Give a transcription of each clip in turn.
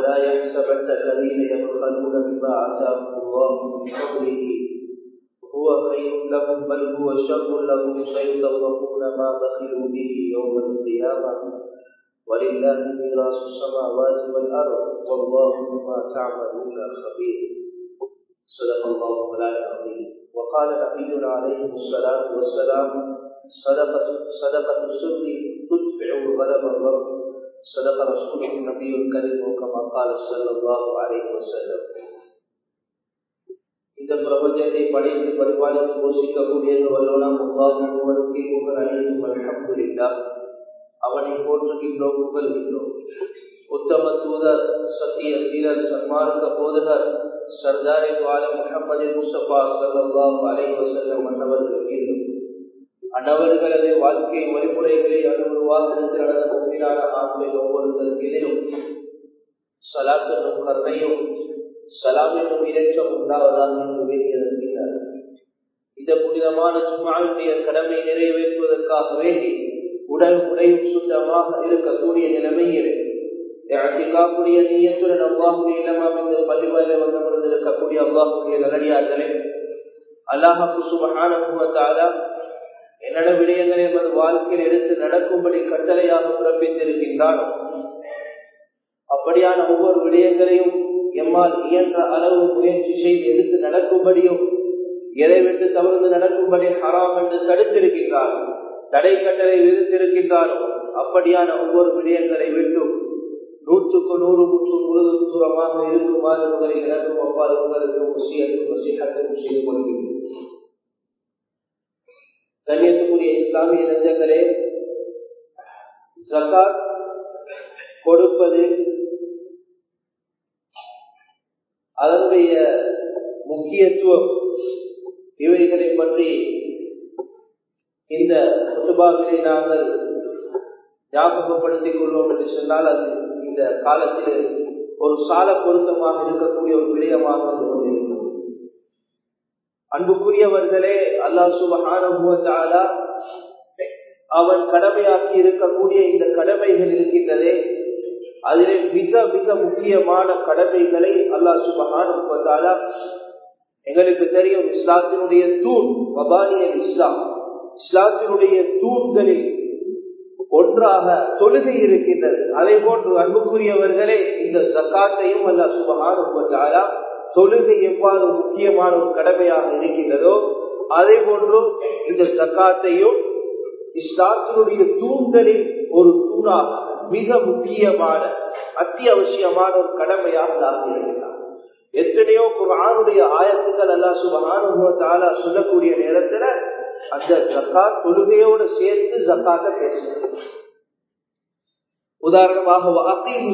ولا يحسبن الذين يبخلون بما آتاهم الله من فضله هو خير لهم بل هو شر لهم سيطوقون ما بخلوا به يوم القيامة ولله ميراث السماوات والأرض والله بما تعملون خبير صدق الله العظيم وقال نبينا عليه الصلاة والسلام صدقة صدقة السر تدفع غضب الرب صدق رسوله النبي الكريم كما قال صلى الله عليه وسلم இந்த பிரபஞ்சத்தை படைத்து பரிபாலித்து போஷிக்கக்கூடியது வல்லோனாம் அல்லாஹ் ஒருவருக்கு புகழ் அனைத்தும் அல்ஹம்துலில்லா அவனை போற்றுகின்றோம் புகழ்கின்றோம் உத்தம தூதர் சத்திய சீரர் சன்மார்க்க போதகர் சர்தாரி வால முகமது முஸ்தபா சல்லாஹ் அலை வசல்லம் அன்னவர்கள் அன்னவர்களது வாழ்க்கை வழிமுறைகளை அனுபவாக உண்மையான ஆண்மை ஒவ்வொருத்தருக்கிலையும் சலாத்தனும் கருணையும் சலாமினும் இலக்கம் உண்டாவதாக என்று வேண்டியிருக்கிறார் இந்த புனிதமான ஜுமாவுடைய கடமை நிறைவேற்றுவதற்காக வேண்டி உடல் உடையும் சுத்தமாக இருக்கக்கூடிய நிலைமையிலே அத்திகாப்புடைய நீயத்துடன் அவ்வாஹுடைய இனமாம் இந்த பள்ளிவாயில வந்தவர்கள் இருக்கக்கூடிய அவ்வாஹுடைய நல்லடியார்களே அல்லாஹாக்கு சுபகான என்னென்ன விடயங்களை எமது வாழ்க்கையில் எடுத்து நடக்கும்படி கட்டளையாக பிறப்பித்திருக்கின்றானோ அப்படியான ஒவ்வொரு விடயங்களையும் எம்மால் இயன்ற அளவு முயற்சி செய்து எடுத்து நடக்கும்படியும் எதை விட்டு தவிர்த்து நடக்கும்படி ஹராம் என்று தடுத்திருக்கின்றார் தடை கட்டளை விதித்திருக்கின்றாரோ அப்படியான ஒவ்வொரு விடயங்களை விட்டும் நூற்றுக்கு நூறு நூற்று முழுது தூரமாக இருக்குமாறு முதலில் எனக்கும் அவ்வாறு உங்களுக்கு முசியத்தும் வசிகத்தும் செய்து கொள்கிறேன் கண்ணியத்துக்குரிய இஸ்லாமிய நெஞ்சங்களே ஜக்காத் கொடுப்பது அதனுடைய முக்கியத்துவம் இவைகளை பற்றி இந்த குத்துபாவிலே நாங்கள் ஞாபகப்படுத்திக் கொள்வோம் என்று சொன்னால் அது இந்த காலத்தில் ஒரு சால பொருத்தமாக இருக்கக்கூடிய ஒரு விடயமாக கொண்டிருக்கும் அன்புக்குரியவர்களே அல்லா சுபகான அவன் கடமையாக்கி இருக்கக்கூடிய இந்த கடமைகள் இருக்கின்றதே அதிலே மிக மிக முக்கியமான கடமைகளை அல்லா சுபகான எங்களுக்கு தெரியும் இஸ்லாத்தினுடைய தூண் மபானியல் இஸ்லாம் இஸ்லாத்தினுடைய தூண்களில் ஒன்றாக தொழுகை இருக்கின்றது அதே போன்று அன்புக்குரியவர்களே இந்த சக்காத்தையும் அல்ல சுபகான தொழுகை எவ்வாறு முக்கியமான ஒரு கடமையாக இருக்கின்றதோ அதே போன்றும் இந்த சக்காத்தையும் இஸ்லாத்தினுடைய தூண்களில் ஒரு தூணாக மிக முக்கியமான அத்தியாவசியமான ஒரு கடமையாக ஆகியிருக்கிறார் எத்தனையோ குரானுடைய ஆயத்துக்கள் அல்லா சுபகான சொல்லக்கூடிய நேரத்துல அந்த ஜக்காத் தொழுகையோடு சேர்த்து ஜக்காத்தை பேசுறது உதாரணமாக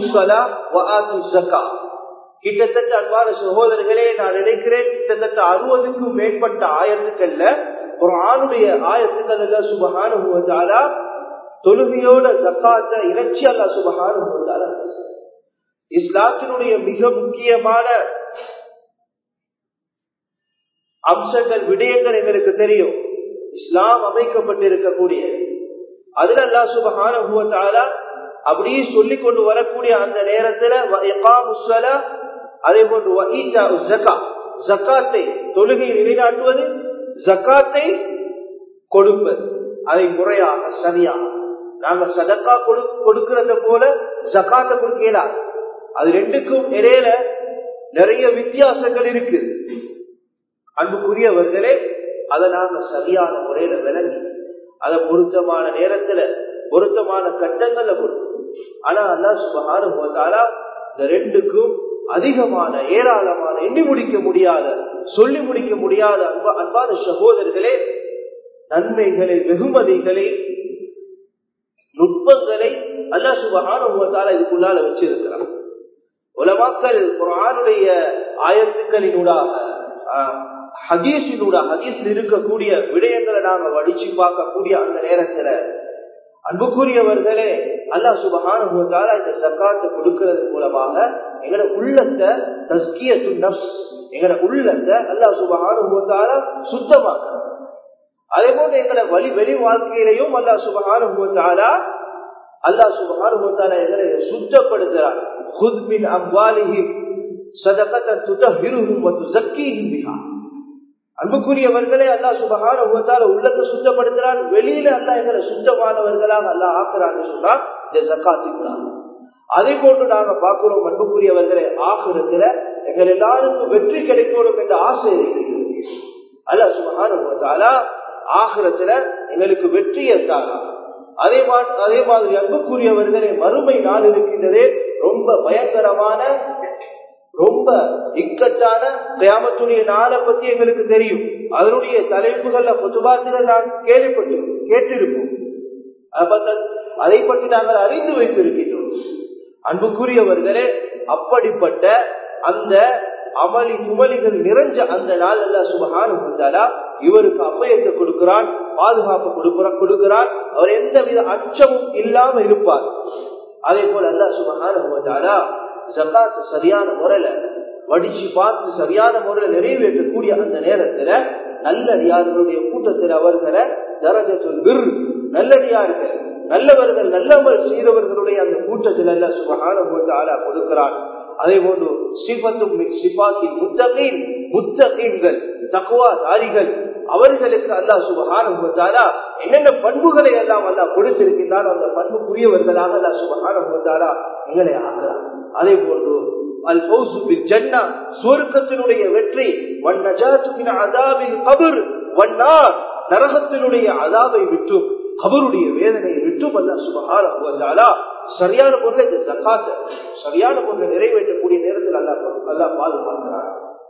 கிட்டத்தட்ட அன்பான சகோதரர்களே நான் நினைக்கிறேன் கிட்டத்தட்ட அறுபதுக்கும் மேற்பட்ட ஆயத்துக்கள்ல ஒரு ஆணுடைய ஆயத்துக்கள் எல்லாம் சுபகான தொழுகையோட ஜக்காத்த இறைச்சி அல்லா சுபகான இஸ்லாத்தினுடைய மிக முக்கியமான அம்சங்கள் விடயங்கள் எங்களுக்கு தெரியும் இஸ்லாம் அமைக்கப்பட்டிருக்கக்கூடிய அதுல அல்லா சுபகான அப்படியே சொல்லிக் கொண்டு வரக்கூடிய அந்த நேரத்துல அதே போன்று ஜக்காத்தை தொழுகை நிலைநாட்டுவது ஜக்காத்தை கொடுப்பது அதை முறையாக சரியாக நாங்க சதக்கா கொடுக்கிறத போல ஜக்காத்தை கொடுக்கலாம் அது ரெண்டுக்கும் இடையில நிறைய வித்தியாசங்கள் இருக்கு அன்புக்குரியவர்களே அதை நாங்க சரியான முறையில விளங்கி அதை பொருத்தமான நேரத்துல பொருத்தமான கட்டங்கள்ல கொடுக்கும் ஆனா அல்லா சுபகாரம் போதாலா இந்த ரெண்டுக்கும் அதிகமான ஏராளமான எண்ணி முடிக்க முடியாத சொல்லி முடிக்க முடியாத அன்பா அன்பான சகோதரர்களே நன்மைகளை வெகுமதிகளை நுட்பங்களை அல்லா சுபகான இதுக்குள்ளால வச்சிருக்கிறார் உலமாக்கள் குரானுடைய ஆயத்துக்களினூடாக ஹதீஸினூட ஹதீஸில் இருக்கக்கூடிய விடயங்களை நாங்க வடிச்சு பார்க்கக்கூடிய அந்த நேரத்துல அன்புக்குரியவர்களே அல்லா சுபகான இந்த சக்காத்தை கொடுக்கிறது மூலமாக எங்களோட உள்ளத்தை தஸ்கியத்து நப்ஸ் எங்களோட உள்ளத்தை அல்லா சுபகான சுத்தமாக்க அதே போல எங்களை வழி வெளி வாழ்க்கையிலையும் அல்லா சுபகான அல்லாஹ் சுபஹானுவத்தால எங்களை சுத்தப்படுத்துறான் குத்மின் அம்வாலிஹிம் சதகத்தன் துதஹிருஹும் வ துஸக்கீஹிம் பிஹா அன்புக்குரியவர்களே அல்லாஹ் சுபஹானுவத்தால உள்ளத்தை சுத்தப்படுத்துறான் வெளியில அல்லாஹ் எங்களை சுத்தமானவர்களாக அல்லாஹ் ஆக்குறான்னு சொன்னா இந்த ஜக்காத்தின் அதே போன்று நாங்க பார்க்கிறோம் அன்புக்குரியவர்களே ஆகுறதுல எங்கள் எல்லாருக்கும் வெற்றி கிடைக்கணும் என்ற ஆசை இருக்கிறது அல்லாஹ் சுபஹானுவத்தாலா ஆகுறத்துல எங்களுக்கு வெற்றியை தாரா அதே மாதிரி அதே மாதிரி அன்புக்குரியவர்களே மறுமை நாள் இருக்கின்றதே ரொம்ப பயங்கரமான ரொம்ப இக்கட்டான கிராமத்துடைய நாளை பத்தி எங்களுக்கு தெரியும் அதனுடைய தலைப்புகள்ல பொதுவாத்திகள் நான் கேள்விப்பட்டு கேட்டிருப்போம் அதை பற்றி நாங்கள் அறிந்து வைத்திருக்கின்றோம் அன்புக்குரியவர்களே அப்படிப்பட்ட அந்த அமளி குமளிகள் நிறைஞ்ச அந்த நாள் அல்ல சுபகான இவருக்கு அப்பயத்தை கொடுக்கிறான் பாதுகாப்பு கொடுக்கிறான் கொடுக்கிறான் அவர் எந்த வித அச்சமும் இல்லாம இருப்பார் அதே போல அல்ல சுபகான ஜக்காத்து சரியான முறையில வடிச்சு பார்த்து சரியான முறையில நிறைவேற்றக்கூடிய அந்த நேரத்துல நல்லடியார்களுடைய கூட்டத்தில் அவர்களை தரஜத்துல் விர் நல்லடியார்கள் நல்லவர்கள் நல்லவர் செய்தவர்களுடைய அந்த கூட்டத்தில் அல்ல சுபகான ஆளா கொடுக்கிறான் அதே போன்று சிபத்தும் சிபாத்தி முத்தகீன் முத்தகீன்கள் தக்குவா தாரிகள் அவர்களுக்கு அல்லா சுபகான என்னென்ன பண்புகளை எல்லாம் அல்லா கொடுத்திருக்கின்றால் அந்த பண்புக்குரியவர்களாக அல்லா சுபகான எங்களை ஆகிறார் அதே போன்று அல் பௌசுபில் ஜன்னா சுவர்க்கத்தினுடைய வெற்றி வன் நஜாத்துமின் அதாபில் கபர் வன்னார் நரகத்தினுடைய அதாவை விட்டும் கபருடைய வேதனையை விட்டும் அல்ல சுபகான சரியான பொருளை இந்த ஜக்காத்த சரியான பொருளை நிறைவேற்றக்கூடிய நேரத்தில் அல்லா அல்லா பாதுகாக்கிறார்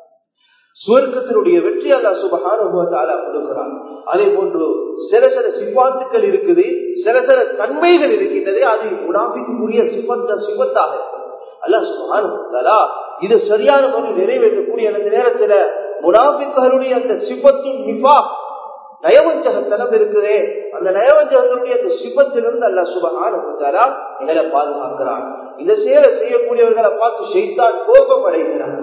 சுவர்க்கத்தினுடைய வெற்றி அல்லா சுபகான கொடுக்கிறான் அதே போன்று சில சில சிப்பாத்துக்கள் இருக்குது சில சில தன்மைகள் இருக்கின்றதே அது உணாபிக்குரிய சிப்பத்த சிப்பத்தாக அல்லா சுபகான இது சரியான முறையில் நிறைவேற்றக்கூடிய அந்த நேரத்துல முனாபிக்குகளுடைய அந்த சிப்பத்தின் நிபா நயவஞ்சகத்தனம் இருக்குதே அந்த நயவஞ்சகத்தினுடைய அந்த சிபத்திலிருந்து அல்ல சுபகான எங்களை பாதுகாக்கிறான் இந்த செயலை செய்யக்கூடியவர்களை பார்த்து செய்தான் கோபம் அடைகிறான்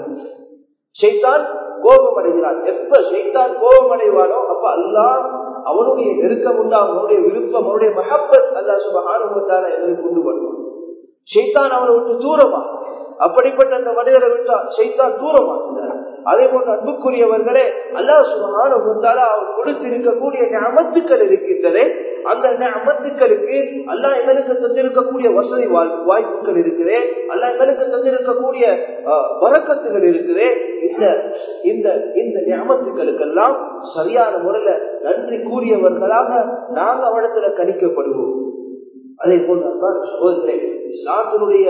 செய்தான் கோபம் அடைகிறான் எப்ப செய்தான் கோபம் அடைவானோ அப்ப அல்லா அவனுடைய நெருக்கம் உண்டாகும் அவனுடைய விருப்பம் அவனுடைய மகப்பத் அல்லா சுபகான எங்களுக்கு கொண்டு வருவான் செய்தான் அவனை விட்டு தூரமா அப்படிப்பட்ட அந்த மனிதரை விட்டா செய்தான் தூரமா அதே போன்ற அன்புக்குரியவர்களே அல்லா சுகான அவர் கொடுத்திருக்கக்கூடிய அமத்துக்கள் இருக்கின்றதே அந்த அமத்துக்களுக்கு அல்லா எங்களுக்கு தந்திருக்கக்கூடிய வசதி வாய்ப்புகள் இருக்குதே அல்லா எங்களுக்கு தந்திருக்கக்கூடிய வரக்கத்துகள் இருக்குதே இந்த இந்த இந்த ஞாபகத்துக்களுக்கெல்லாம் சரியான முறையில நன்றி கூறியவர்களாக நாங்கள் அவனத்துல கணிக்கப்படுவோம் அதே போன்று சகோதரே இஸ்லாத்தினுடைய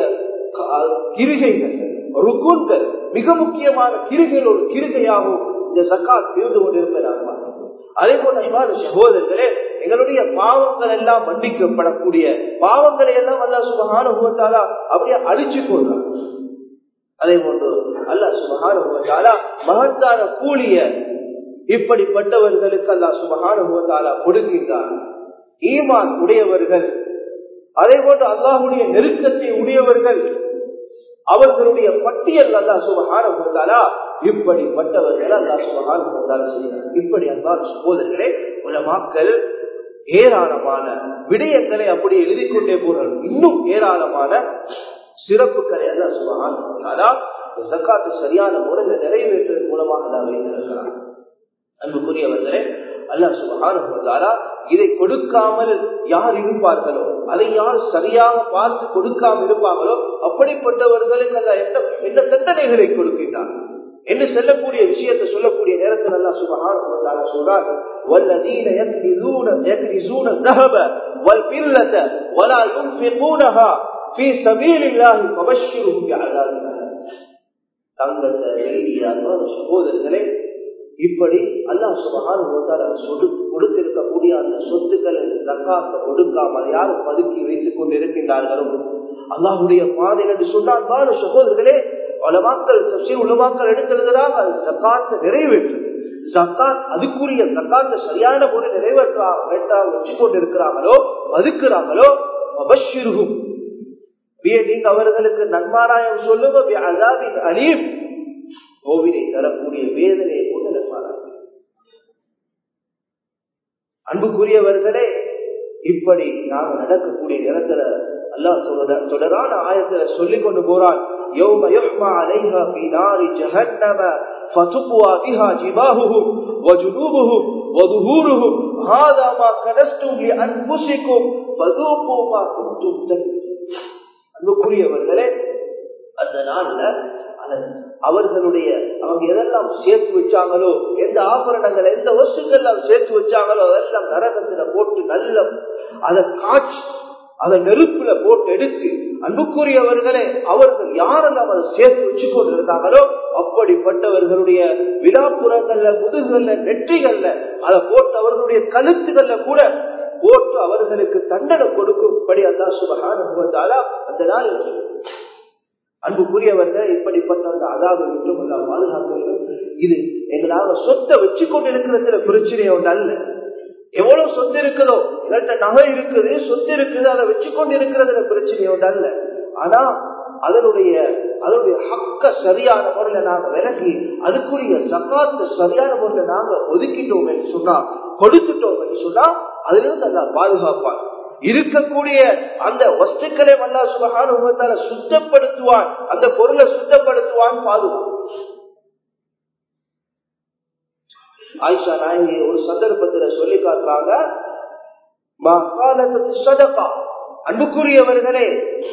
கிருகைகள் ருக்கூன்கள் மிக முக்கியமான கிருகையில் ஒரு கிருகையாகவும் இந்த சக்காத் இருந்து கொண்டிருப்பதாக அதே போல சகோதரர்களே எங்களுடைய பாவங்கள் எல்லாம் மன்னிக்கப்படக்கூடிய பாவங்களை எல்லாம் அல்லா சுபகான முகத்தாலா அப்படியே அழிச்சு கொள்றான் அதே போன்று அல்லா சுபகான முகத்தாலா மகத்தான கூலிய இப்படிப்பட்டவர்களுக்கு அல்லா சுபகான முகத்தாலா கொடுக்கின்றார் ஈமான் உடையவர்கள் அதே போன்று அல்லாஹுடைய நெருக்கத்தை உடையவர்கள் அவர்களுடைய பட்டியல் அல்லா சுபகான கொடுத்தாலா இப்படிப்பட்டவர்கள் அல்லா சுபகான கொடுத்தாலும் செய்யலாம் இப்படி அல்லா சகோதரர்களே உலமாக்கள் ஏராளமான விடயங்களை அப்படி எழுதி கொண்டே போறார்கள் இன்னும் ஏராளமான சிறப்புகளை அல்லா சுபகான கொடுத்தாலா சக்காத்து சரியான முறையில் நிறைவேற்றுவதன் மூலமாக அல்லா வைத்திருக்கிறார் அன்புக்குரியவர்களே அல்லா சுபகான இதை கொடுக்காமல் யார் இருப்பார்களோ அதை யார் சரியாக பார்த்து கொடுக்காமல் இருப்பார்களோ அப்படிப்பட்டவர்களுக்கு அந்த எந்த தண்டனைகளை கொடுக்கின்றார் என்று சொல்லக்கூடிய விஷயத்தை சொல்லக்கூடிய நேரத்தில் அல்லா சுபகான சொல்றார் والذين يكنزون يكنزون الذهب والفضة ولا ينفقونها في سبيل الله فبشرهم بعذاب தங்கத்தை வெள்ளியாக சகோதரர்களே இப்படி அல்லாஹ் சுபகான கொடுத்திருக்கக்கூடிய அந்த சொத்துக்களை தக்காத்த கொடுக்காமல் யாரும் பதுக்கி வைத்துக் கொண்டு இருக்கின்றார்களோ அல்லாஹுடைய பாதை என்று சொன்னால் பாரு சகோதரர்களே உலமாக்கள் உலமாக்கள் எடுத்திருந்ததாக அது சக்காத்தை நிறைவேற்று ஜக்காத் அதுக்குரிய ஜக்காத்தை சரியான முறை நிறைவேற்றா வேட்டா வச்சு கொண்டு இருக்கிறாங்களோ மதுக்கிறாங்களோ அபஷிருகும் நீங்க அவர்களுக்கு நன்மாராயம் சொல்லுங்க அதாவின் அலீம் கோவிலை தரக்கூடிய வேதனையை கொண்டு நன்மாராயம் அன்புக்குரியவர்களே இப்படி நாம நடக்கக்கூடிய நேரத்துல அல்லாஹ் தொடர தொடரான ஆயத்துல சொல்லிக் கொண்டு போறான் يوم يحمى عليها في نار جهنم فتقوى بها جباههم وجنوبهم وظهورهم هذا ما كنستم لأنفسكم فذوقوا ما كنتم تكذبون அன்புக்குரியவர்களே அந்த நாள்ல அவர்களுடைய அவங்க எதெல்லாம் சேர்த்து வச்சாங்களோ எந்த ஆபரணங்கள் எந்த வஸ்துக்கள் சேர்த்து வச்சாங்களோ அதெல்லாம் நரகத்துல போட்டு நல்ல அதை காய்ச்சி அதை நெருப்புல போட்டு எடுத்து அன்புக்குரியவர்களே அவர்கள் யாரெல்லாம் அதை சேர்த்து வச்சு கொண்டு இருந்தாங்களோ அப்படிப்பட்டவர்களுடைய விழாப்புறங்கள்ல முதுகல்ல நெற்றிகள்ல அதை போட்டு அவர்களுடைய கழுத்துகள்ல கூட போட்டு அவர்களுக்கு தண்டனை கொடுக்கும்படி அல்லா சுபகான அந்த நாள் அன்புக்குரியவர்கள் இப்படிப்பட்ட அந்த அதாவது விட்டும் எல்லாம் பாதுகாக்க இது எங்களால சொத்தை வச்சு கொண்டு இருக்கிறதுல பிரச்சனை ஒன்று அல்ல எவ்வளவு சொத்து இருக்குதோ எங்கள்கிட்ட நகை இருக்குது சொத்து இருக்குது அதை வச்சு கொண்டு இருக்கிறதுல பிரச்சனை ஒன்று அல்ல ஆனா அதனுடைய அதனுடைய ஹக்க சரியான முறையில நாங்க விலகி அதுக்குரிய சக்காத்த சரியான முறையில நாங்க ஒதுக்கிட்டோம் என்று சொன்னா கொடுத்துட்டோம் என்று சொன்னா அதுல இருந்து அல்ல பாதுகாப்பான் இருக்கக்கூடிய அந்த வஸ்துக்களை அல்லா சுபகான சுத்தப்படுத்துவான் அந்த பொருளை சுத்தப்படுத்துவான் பாதுகாப்பு ஆயிஷா நாயகி ஒரு சந்தர்ப்பத்துல சொல்லி காட்டுறாங்க அன்புக்குரியவர்களே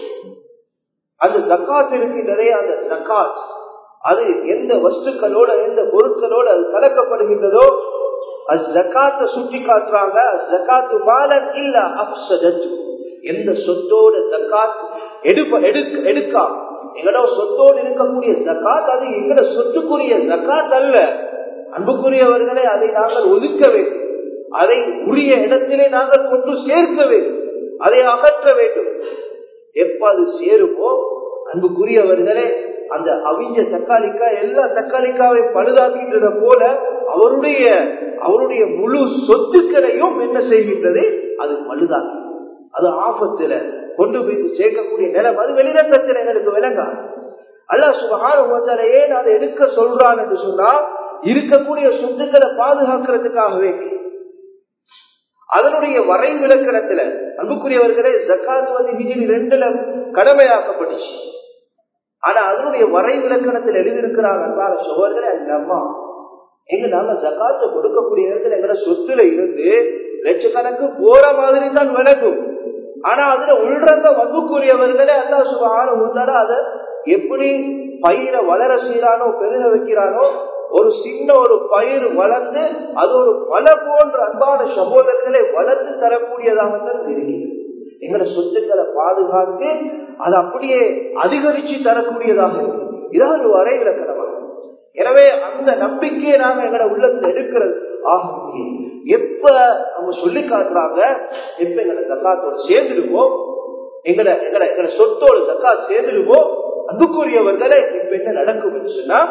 அந்த ஜக்காத் இருக்கின்றதே அந்த ஜக்காத் அது எந்த வஸ்துக்களோட எந்த பொருட்களோட அது கலக்கப்படுகின்றதோ அது ஜக்காத்த சுட்டி காட்டுறாங்க ஜக்காத்து மாலன் இல்ல அப்சதத்து எந்த சொத்தோட ஜக்காத் எடுப்ப எடுக்க எடுக்காம எங்களோட சொத்தோடு இருக்கக்கூடிய ஜக்காத் அது எங்களோட சொத்துக்குரிய ஜக்காத் அல்ல அன்புக்குரியவர்களை அதை நாங்கள் ஒதுக்க வேண்டும் அதை உரிய இடத்திலே நாங்கள் கொண்டு சேர்க்க வேண்டும் அதை அகற்ற வேண்டும் எப்ப அது சேருமோ அன்புக்குரியவர்களே அந்த அவிஞ்ச தக்காளிக்காய் எல்லா தக்காளிக்காவையும் பழுதாக்கின்றத போல அவருடைய அவருடைய முழு சொத்துக்களையும் என்ன செய்கின்றது அது பழுதாக்கி அது ஆபத்துல கொண்டு போய் சேர்க்கக்கூடிய நிலம் அது வெளிரங்கத்தில் எங்களுக்கு விளங்காது அல்ல சுகார ஏன் அதை எடுக்க சொல்றான் என்று சொன்னா இருக்கக்கூடிய சொத்துக்களை பாதுகாக்கிறதுக்காகவே அதனுடைய வரை விளக்கணத்துல அன்புக்குரியவர்களே ஜக்காத் வந்து ஹிஜிரி ரெண்டுல கடமையாக்கப்பட்டுச்சு ஆனா அதனுடைய வரை விளக்கணத்தில் எழுதியிருக்கிறாங்க அன்பான சோழர்களே அந்த அம்மா எங்க நாங்க ஜக்காத்த கொடுக்கக்கூடிய நேரத்துல எங்கட சொத்துல இருந்து லட்சக்கணக்கு போற மாதிரி தான் விளக்கும் ஆனா அதுல உள்றந்த வன்புக்குரியவர்களே அல்லா சுகான உண்டாட அதை எப்படி பயிரை வளர செய்யறானோ பெருக வைக்கிறானோ ஒரு சின்ன ஒரு பயிர் வளர்ந்து அது ஒரு மலை போன்ற அன்பான சகோதரர்களை வளர்த்து தரக்கூடியதாகத்தான் இருக்கிறது எங்களை சொத்துக்களை பாதுகாத்து அது அப்படியே அதிகரிச்சு தரக்கூடியதாக இருக்கு இதான் ஒரு வரை விளக்கணமாக எனவே அந்த நம்பிக்கையை நாங்க எங்களை உள்ளத்துல எடுக்கிறது ஆகும் எப்ப அவங்க சொல்லி காட்டுறாங்க எப்ப எங்களை சக்காத்தோட சேர்ந்துடுவோம் எங்களை எங்களை எங்களை சொத்தோட சக்கா சேர்ந்துடுவோம் அதுக்குரியவர்களை இப்ப என்ன நடக்கும் சொன்னா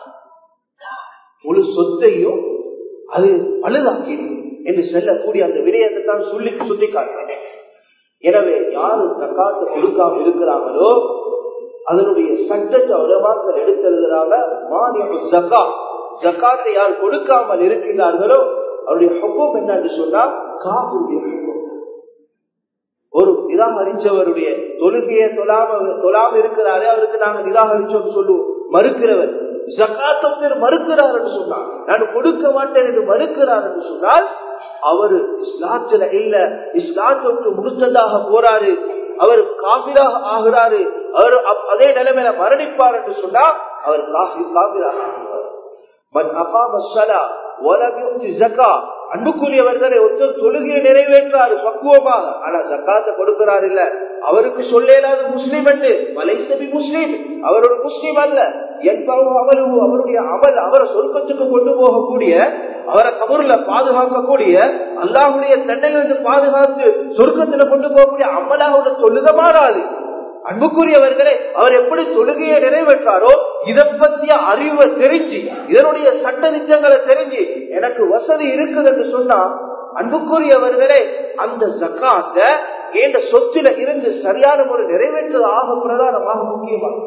முழு சொத்தையும் அது பழுதாக்கிடும் என்று சொல்லக்கூடிய அந்த விடயத்தை தான் சொல்லி சுட்டி காட்டுறேன் எனவே யாரு சக்காத்தை கொடுக்காம இருக்கிறாங்களோ அதனுடைய சட்டத்தை உலமாக்கள் எடுத்தெழுதுறாங்க மானியம் ஜக்கா ஜக்காத்தை யார் கொடுக்காமல் இருக்கின்றார்களோ அவருடைய ஹொக்கம் என்னன்னு சொன்னா காப்புடைய ஹொக்கம் ஒரு நிராகரிச்சவருடைய தொழுகையை தொழாம தொழாம இருக்கிறாரே அவருக்கு நாங்க நிராகரிச்சோம் சொல்லுவோம் மறுக்கிறவர் ஜக்காத்தர் மறுக்கிறார் என்று சொன்னார் நான் கொடுக்க மாட்டேன் என்று மறுக்கிறார் என்று சொன்னால் அவரு இஸ்லாத்துல இல்ல இஸ்லாத்துக்கு முழுத்ததாக போறாரு அவர் காபிராக ஆகிறாரு அவர் அதே நிலைமையில மரணிப்பார் என்று சொன்னா அவர் காபி காபிராக ஆகிறார் அன்புக்குரியவர்களை ஒருத்தர் தொழுகையை நிறைவேற்றாரு பக்குவமாக ஆனா ஜக்காத்த கொடுக்கிறார் இல்ல அவருக்கு சொல்லேலாது முஸ்லீம் என்று மலைசபி முஸ்லீம் அவரோட முஸ்லீம் அல்ல என்பவும் அவரு அவருடைய அமல் அவரை சொர்க்கத்துக்கு கொண்டு போகக்கூடிய அவரை கபூர்ல பாதுகாக்கக்கூடிய அல்லாஹுடைய தண்டையிலிருந்து பாதுகாத்து சொர்க்கத்துல கொண்டு போகக்கூடிய அமலாவோட தொழுக மாறாது அன்புக்குரியவர்களே அவர் எப்படி தொழுகையை நிறைவேற்றாரோ இதை பற்றிய அறிவை தெரிஞ்சு இதனுடைய சட்ட நிச்சயங்களை தெரிஞ்சு எனக்கு வசதி இருக்குது என்று சொன்னா அன்புக்குரியவர்களே அந்த ஜக்காத்த என்ற சொத்துல இருந்து சரியான முறை நிறைவேற்றது ஆக பிரதானமாக முக்கியமாக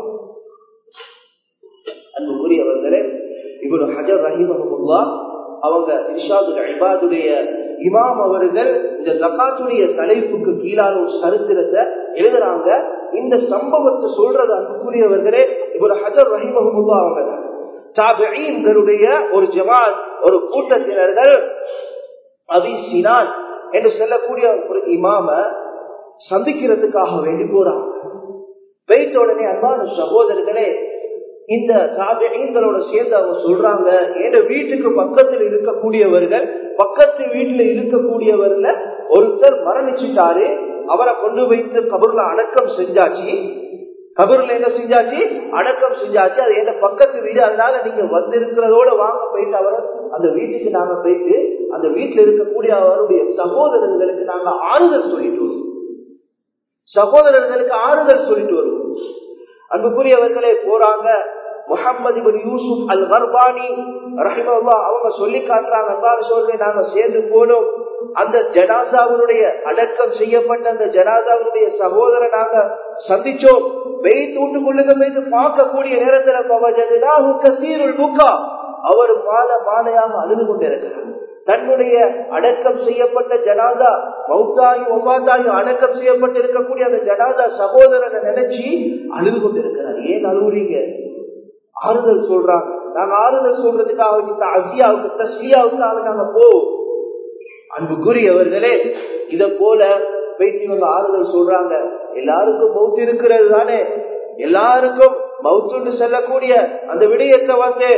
அன்புக்குரியவர்களே இவரு ஹஜர் ரஹீமஹமுல்லா அவங்க இஷாது இபாதுடைய இமாம் அவர்கள் இந்த ஜக்காத்துடைய தலைப்புக்கு கீழான ஒரு சரித்திரத்தை எழுதுறாங்க இந்த சம்பவத்தை சொல்றது அன்புக்குரியவர்களே இவர் ஹஜர் ரஹிமஹமுல்லா அவங்க தாபிகளுடைய ஒரு ஜமாத் ஒரு கூட்டத்தினர்கள் அபி சினான் என்று சொல்லக்கூடிய ஒரு இமாம சந்திக்கிறதுக்காக வேண்டி போறாங்க வைத்த உடனே அன்பான சகோதரர்களே இந்த தாபிகளோட சேர்ந்து அவங்க சொல்றாங்க என் வீட்டுக்கு பக்கத்தில் இருக்கக்கூடியவர்கள் பக்கத்து வீட்டுல இருக்கக்கூடியவர்ல ஒருத்தர் மரணிச்சுட்டாரு அவரை கொண்டு வைத்து கபூர்ல அடக்கம் செஞ்சாச்சு கபூர்ல என்ன செஞ்சாச்சு அடக்கம் செஞ்சாச்சு அது என்ன பக்கத்து வீடு அதனால நீங்க வந்திருக்கிறதோட வாங்க போயிட்டு அவரை அந்த வீட்டுக்கு நாங்க போயிட்டு அந்த வீட்டுல இருக்கக்கூடிய அவருடைய சகோதரர்களுக்கு நாங்க ஆறுதல் சொல்லிட்டு வருவோம் சகோதரர்களுக்கு ஆறுதல் சொல்லிட்டு வருவோம் அன்புக்குரியவர்களே போறாங்க Muhammad ibn Yusuf al Warbani ரஹிமல்லா அவங்க சொல்லி காட்டுறாங்க அன்பான சொல்றேன் நாங்க சேர்ந்து போனோம் அந்த ஜனாசாவுடைய அடக்கம் செய்யப்பட்ட அந்த ஜனாசாவுடைய சகோதரர் நாங்க சந்திச்சோம் வெய் தூண்டுக்குள்ளுங்க போயிட்டு பார்க்கக்கூடிய நேரத்துல கசீருள் புக்கா அவர் மாலை மாலையாக அழுது கொண்டிருக்கிறார் தன்னுடைய அடக்கம் செய்யப்பட்ட ஜனாதா மௌத்தாயும் ஒவ்வாத்தாயும் அடக்கம் செய்யப்பட்டு இருக்கக்கூடிய அந்த ஜனாதா சகோதரனை நினைச்சு அழுது கொண்டிருக்கிறார் ஏன் அழுகுறீங்க ஆறுதல் சொல்றாங்க நாங்க ஆறுதல் சொல்றதுக்காக அசியாவுக்கு தஸ்லியாவுக்காக நாங்க போவோம் அன்புக்குரியவர்களே இத போல பேசி இவங்க ஆறுதல் சொல்றாங்க எல்லாருக்கும் மௌத்து இருக்கிறது தானே எல்லாருக்கும் மவுத்துன்னு சொல்லக்கூடிய அந்த விடயத்தை வந்து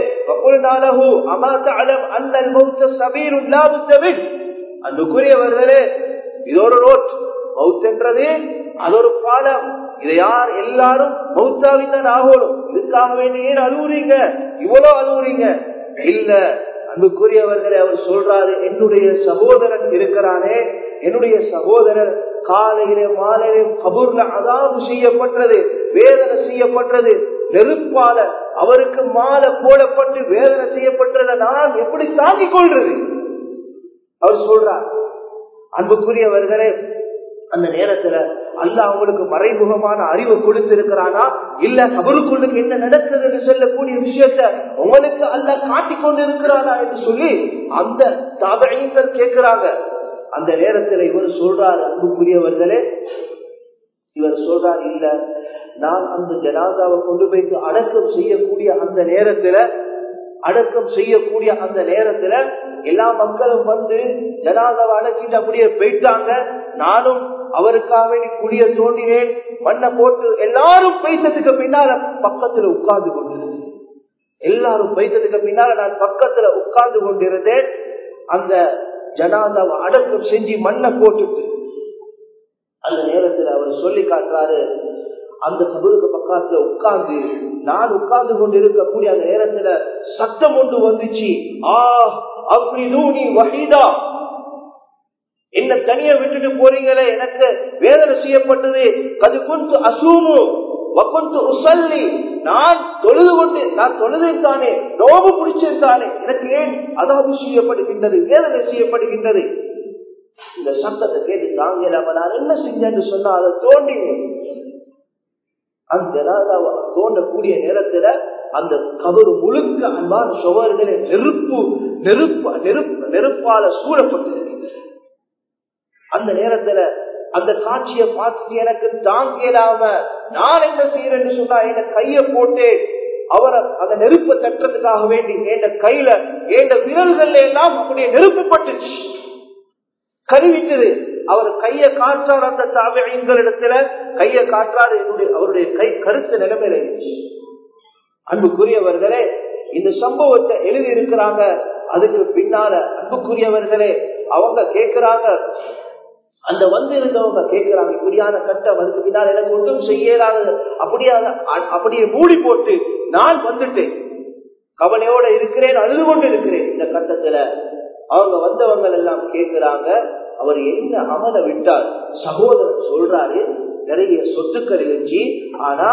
அன்புக்குரியவர்களே இது ஒரு ரோட் மவுத் அது ஒரு பாலம் இதை யார் எல்லாரும் மௌத்தாவித்தான் ஆகணும் இதுக்காக வேண்டி ஏன் அழுவுறீங்க இவ்வளவு அழுவுறீங்க இல்ல அன்புக்குரியவர்களை அவர் சொல்றாரு என்னுடைய சகோதரன் இருக்கிறானே என்னுடைய சகோதரர் காலையிலே மாலையிலே கபூர்ல அதாவு செய்யப்பட்டது வேதனை செய்யப்பட்டது நெருப்பால அவருக்கு மாலை போடப்பட்டு வேதனை செய்யப்பட்டதை நான் எப்படி தாங்கிக் கொள்றது அவர் சொல்றார் அன்புக்குரியவர்களே அந்த நேரத்துல அல்ல அவங்களுக்கு மறைமுகமான அறிவு கொடுத்திருக்கிறானா இல்ல கபருக்குள்ளுக்கு என்ன நடக்குது என்று சொல்லக்கூடிய விஷயத்த உங்களுக்கு அல்ல காட்டிக் கொண்டு இருக்கிறானா என்று சொல்லி அந்த தபையங்கள் கேட்கிறாங்க அந்த நேரத்துல இவர் சொல்றாரு அன்புக்குரியவர்களே இவர் சொல்றாரு இல்ல நான் அந்த ஜனாதாவை கொண்டு போய்த்து அடக்கம் செய்யக்கூடிய அந்த நேரத்துல அடக்கம் செய்யக்கூடிய அந்த நேரத்துல எல்லா மக்களும் வந்து ஜனாதாவை அடக்கிட்டு அப்படியே போயிட்டாங்க நானும் அவருக்காக வேண்டி குடிய தோண்டினேன் மண்ணை போட்டு எல்லாரும் பைத்ததுக்கு பின்னால பக்கத்துல உட்கார்ந்து கொண்டிருந்தேன் எல்லாரும் பைத்ததுக்கு பின்னால நான் பக்கத்துல உட்கார்ந்து கொண்டிருந்தேன் அந்த ஜனாதாவை அடக்கம் செஞ்சு மண்ணை போட்டுட்டு அந்த நேரத்துல அவர் சொல்லி காட்டுறாரு அந்த கபருக்கு பக்கத்துல உட்கார்ந்து நான் உட்கார்ந்து கொண்டு இருக்கக்கூடிய அந்த நேரத்துல சத்தம் ஒன்று வந்துச்சு ஆ அப்படி நீ வகைதா என்ன தனியா விட்டுட்டு போறீங்களே எனக்கு வேதனை செய்யப்பட்டது அது கொண்டு அசூமு வக்கொண்டு உசல்லி நான் தொழுது கொண்டு நான் தொழுதேன் தானே நோவு பிடிச்சேன் தானே எனக்கு ஏன் அதாவது செய்யப்படுகின்றது வேதனை செய்யப்படுகின்றது இந்த சத்தத்தை கேட்டு தாங்கலாம நான் என்ன செஞ்சேன்னு சொன்னா அதை தோண்டினேன் அந்த ஜனாதாவை தோண்டக்கூடிய நேரத்துல அந்த கபரு முழுக்க அன்பான சுவர்களே நெருப்பு நெருப்பு நெருப்பு நெருப்பால சூழப்பட்டிருக்கிறது அந்த நேரத்துல அந்த காட்சியை பார்த்துட்டு எனக்கு தாங்கலாம நான் என்ன செய்யறேன்னு சொன்னா என்ன கைய போட்டு அவரை அந்த நெருப்பை தட்டுறதுக்காக வேண்டி என் கையில என் விரல்கள்ல எல்லாம் அப்படியே நெருப்பு பட்டுச்சு கருவிட்டது அவர் கைய காற்றார் அந்த தாவியங்களிடத்துல கைய காற்றார் என்னுடைய அவருடைய கை கருத்து நிலைமையில இருந்துச்சு அன்புக்குரியவர்களே இந்த சம்பவத்தை எழுதி இருக்கிறாங்க அதுக்கு பின்னால அன்புக்குரியவர்களே அவங்க கேட்கிறாங்க அந்த வந்து இருந்தவங்க கேட்கிறாங்க இப்படியான கட்டம் அதுக்கு பின்னால் எனக்கு ஒன்றும் செய்யலாத அப்படியே அப்படியே மூடி போட்டு நான் வந்துட்டேன் கவலையோட இருக்கிறேன் அழுது கொண்டு இருக்கிறேன் இந்த கட்டத்துல அவங்க வந்தவங்க எல்லாம் கேட்கிறாங்க அவர் என்ன அமல விட்டார் சகோதரர் சொல்றாரு நிறைய சொத்துக்கள் இருந்துச்சு ஆனா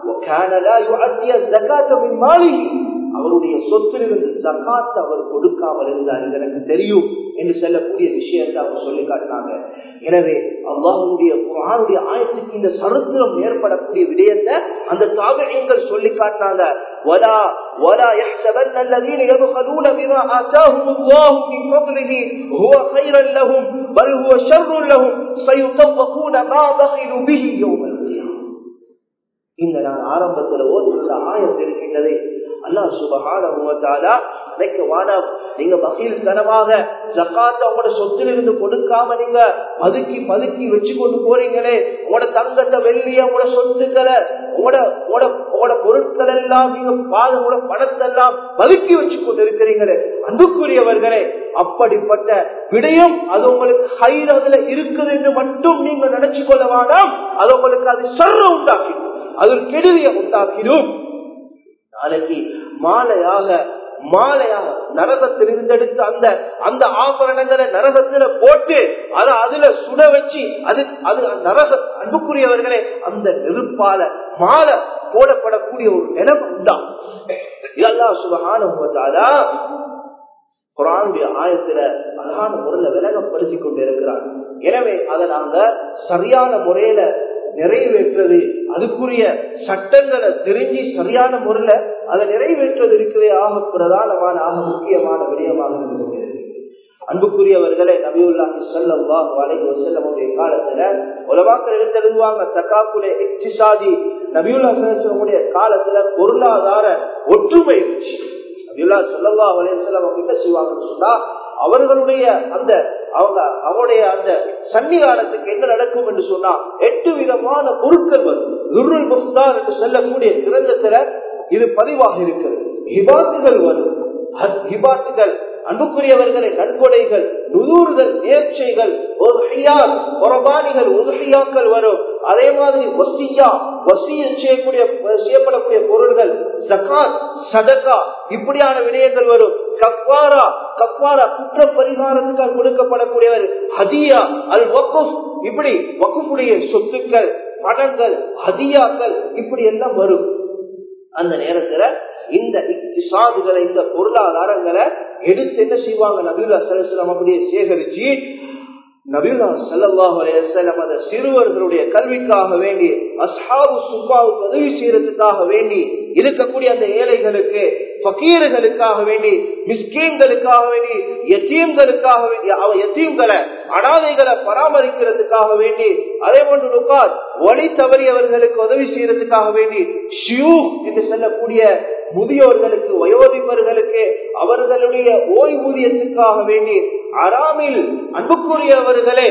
அவருடைய சொத்திலிருந்து ஜக்காத் அவர் கொடுக்காமல் இருந்தார் எனக்கு தெரியும் என்று சொல்லக்கூடிய விஷயத்தை அவர் சொல்லி காட்டினாங்க எனவே அல்லாஹுடைய குரானுடைய ஆயத்துக்கு இந்த சரித்திரம் ஏற்படக்கூடிய விடயத்தை அந்த தாவகங்கள் சொல்லி காட்டினாங்க ولا ولا يحسبن الذين يبخلون بما آتاهم الله من فضله هو خيرا لهم بل هو شر لهم سيطوقون ما بخلوا به يوم القيامة இந்த நான் ஆரம்பத்தில் ஓதுகிற ஆயத்து இருக்கின்றதே அல்லாஹ் சுபகான நினைக்க வானம் நீங்க மகிழ் தனமாக ஜக்காத்த உங்களோட சொத்திலிருந்து கொடுக்காம நீங்க பதுக்கி பதுக்கி வச்சு கொண்டு போறீங்களே உங்களோட தங்கத்தை வெள்ளிய உங்களோட சொத்துக்களை உங்களோட உங்களோட உங்களோட பொருட்கள் எல்லாம் நீங்க பாத உங்களோட பணத்தை எல்லாம் பதுக்கி வச்சு கொண்டு இருக்கிறீங்களே அன்புக்குரியவர்களே அப்படிப்பட்ட விடயம் அது உங்களுக்கு ஹைர் அதுல இருக்குது என்று மட்டும் நீங்க நினைச்சு கொள்ள வேண்டாம் அது உங்களுக்கு அது சர்ற உண்டாக்கிடும் அது கெடுதிய உண்டாக்கிடும் நாளைக்கு மாலையாக மாலையாக நரகத்தில் இருந்தெடுத்து அந்த அந்த ஆபரணங்களை நரகத்துல போட்டு அதை அதுல சுட வச்சு அது அது நரக அன்புக்குரியவர்களே அந்த நெருப்பால மாலை போடப்படக்கூடிய ஒரு நிலம் உண்டா இதெல்லாம் சுபகான குரானுடைய ஆயத்துல அழகான முறையில விலகப்படுத்தி கொண்டு இருக்கிறார் எனவே அதை நாங்க சரியான முறையில நிறைவேற்றது அதுக்குரிய சட்டங்களை தெரிஞ்சு சரியான முறையில அதை நிறைவேற்றது இருக்கிறதே ஆக பிரதானமான ஆக முக்கியமான விடயமாக இருந்து கொண்டிருக்கிறது அன்புக்குரியவர்களே நபியுல்லாஹி ஸல்லல்லாஹு அலைஹி வஸல்லம் உடைய காலத்துல உலமாக்கள் எடுத்து எழுதுவாங்க தகாக்குலே இக்திசாதி நபியுல்லாஹி ஸல்லல்லாஹு அலைஹி காலத்துல பொருளாதார ஒற்றுமை இருந்துச்சு நபியுல்லாஹி ஸல்லல்லாஹு அலைஹி வஸல்லம் அவங்க என்ன செய்வாங்கன்னு சொன்னா அவர்களுடைய அந்த அவங்க அவருடைய அந்த சன்னிதானத்துக்கு என்ன நடக்கும் என்று சொன்னா எட்டு விதமான பொருட்கள் வரும் துருள் முஸ்தார் என்று சொல்லக்கூடிய கிரந்தத்துல இது பதிவாக இருக்கிறது ஹிபாத்துகள் வரும் ஹிபாத்துகள் அன்புக்குரியவர்களை நன்கொடைகள் நுதூறுதல் நேர்ச்சைகள் ஒரு ஹையார் புறபானிகள் உதவியாக்கள் வரும் அதே மாதிரி வசியா வசிய செய்யக்கூடிய செய்யப்படக்கூடிய பொருள்கள் ஜகாத் சதகா இப்படியான விடயங்கள் வரும் கப்பாரா கப்பாரா குற்ற பரிகாரத்துக்காக கொடுக்கப்படக்கூடியவர் ஹதியா அல் வக்குப் இப்படி வக்குப்புடைய சொத்துக்கள் பணங்கள் ஹதியாக்கள் இப்படி எல்லாம் வரும் அந்த நேரத்துல இந்த சாதுகளை இந்த பொருளாதாரங்களை எடுத்து என்ன செய்வாங்க நபீலா சலசலம் அப்படியே சேகரிச்சு நபீலா சல்லாஹ் அலையம் அந்த சிறுவர்களுடைய கல்விக்காக வேண்டி அஸ்ஹாபு சுப்பாவுக்கு உதவி செய்யறதுக்காக வேண்டி இருக்கக்கூடிய அந்த ஏழைகளுக்கு பக்கீர்களுக்காக வேண்டி மிஸ்கீன்களுக்காக வேண்டி எத்தீம்களுக்காக வேண்டி அவ எத்தீம்களை அனாதைகளை பராமரிக்கிறதுக்காக வேண்டி அதே போன்று நுக்காத் வழி தவறியவர்களுக்கு உதவி செய்யறதுக்காக வேண்டி ஷியூ என்று சொல்லக்கூடிய முதியோர்களுக்கு வயோதிபர்களுக்கு அவர்களுடைய ஓய்வூதியத்துக்காக வேண்டி அறாமில் அன்புக்குரியவர்களே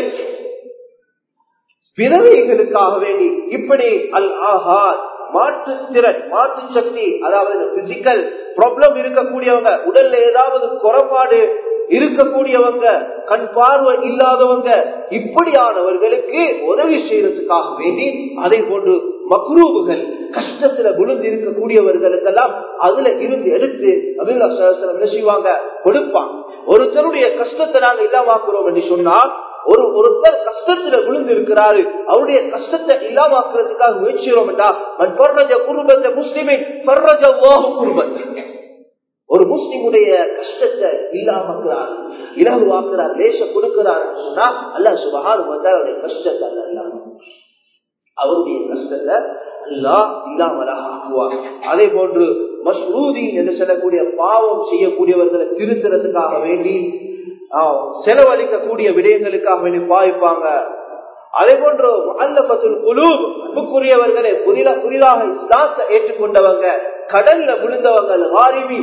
பிறவைகளுக்காக வேண்டி இப்படி அல் ஆஹார் மாற்று திறன் மாற்று சக்தி அதாவது பிசிக்கல் ப்ராப்ளம் இருக்கக்கூடியவங்க உடல்ல ஏதாவது குறைபாடு இருக்கக்கூடியவங்க கண் பார்வை இல்லாதவங்க இப்படியானவர்களுக்கு உதவி செய்யறதுக்காக வேண்டி அதை போன்று மக்ரூபுகள் கஷ்டத்துல விழுந்து இருக்கக்கூடியவர்களுக்கெல்லாம் அதுல இருந்து எடுத்து அபிலா என்ன செய்வாங்க கொடுப்பாங்க ஒருத்தருடைய கஷ்டத்தை நாங்க இல்லாமாக்குறோம் என்று சொன்னால் ஒரு ஒருத்தர் கஷ்டத்துல விழுந்து இருக்கிறாரு அவருடைய கஷ்டத்தை இல்லாமாக்குறதுக்காக முயற்சிக்கிறோம் என்றா குடும்பத்தை முஸ்லிமின் குடும்பத்தை ஒரு முஸ்லிமுடைய கஷ்டத்தை இல்லாமக்கிறார் இலகுவாக்குறார் லேச கொடுக்கிறார் சொன்னா அல்ல சுபகாரம் வந்து அவருடைய கஷ்டத்தை அல்ல அவருடைய கஷ்டத்தை அல்லா இல்லாமலாக ஆக்குவார் அதே போன்று மஸ்ரூதி என்று சொல்லக்கூடிய பாவம் செய்யக்கூடியவர்களை திருத்துறதுக்காக வேண்டி செலவழிக்கக்கூடிய விடயங்களுக்காக வேண்டி பாய்ப்பாங்க அதே போன்று அல்லபத்துல் குழு அன்புக்குரியவர்களே புதிதாக புதிதாக இஸ்லாத்தை ஏற்றுக்கொண்டவங்க கடல்ல விழுந்தவங்க வாரிவி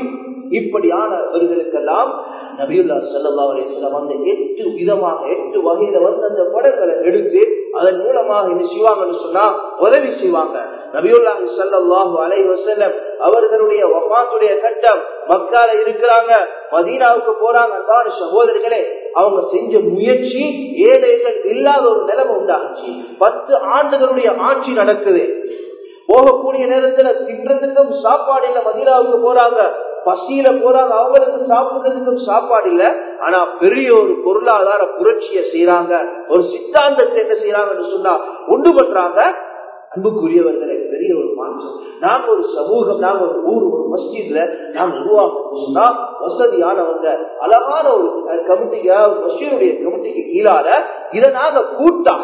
இப்படியானவர்களுக்கெல்லாம் நபியுல்லா சல்லா அலிஸ்லாம் அந்த எட்டு விதமாக எட்டு வகையில வந்து அந்த படங்களை எடுத்து அதன் மூலமாக என்ன செய்வாங்கன்னு சொன்னா உதவி செய்வாங்க நபியுல்லாஹி சல்லாஹு அலை வசல்லம் அவர்களுடைய வபாத்துடைய கட்டம் மக்கால இருக்கிறாங்க மதீனாவுக்கு போறாங்க அன்பான சகோதரிகளே அவங்க செஞ்ச முயற்சி ஏழைகள் இல்லாத ஒரு நிலைமை உண்டாச்சு பத்து ஆண்டுகளுடைய ஆட்சி நடக்குது போகக்கூடிய நேரத்துல தின்றதுக்கும் சாப்பாடு இல்ல மதீனாவுக்கு போறாங்க பசியில போறாங்க அவங்களுக்கு சாப்பிடுறதுக்கும் சாப்பாடு இல்ல ஆனா பெரிய ஒரு பொருளாதார புரட்சியை செய்யறாங்க ஒரு சித்தாந்தத்தை என்ன செய்யறாங்கன்னு சொன்னா உண்டு பண்றாங்க அன்புக்குரியவர்களை பெரிய ஒரு மாற்றம் நாங்க ஒரு சமூகம் நாங்க ஒரு ஊர் ஒரு மஸ்ஜித்ல நாங்க உருவாக்கணும்னா வசதியானவங்க அழகான ஒரு கமிட்டிக்கு மஸ்ஜிதுடைய கமிட்டிக்கு கீழால இதை நாங்க கூட்டா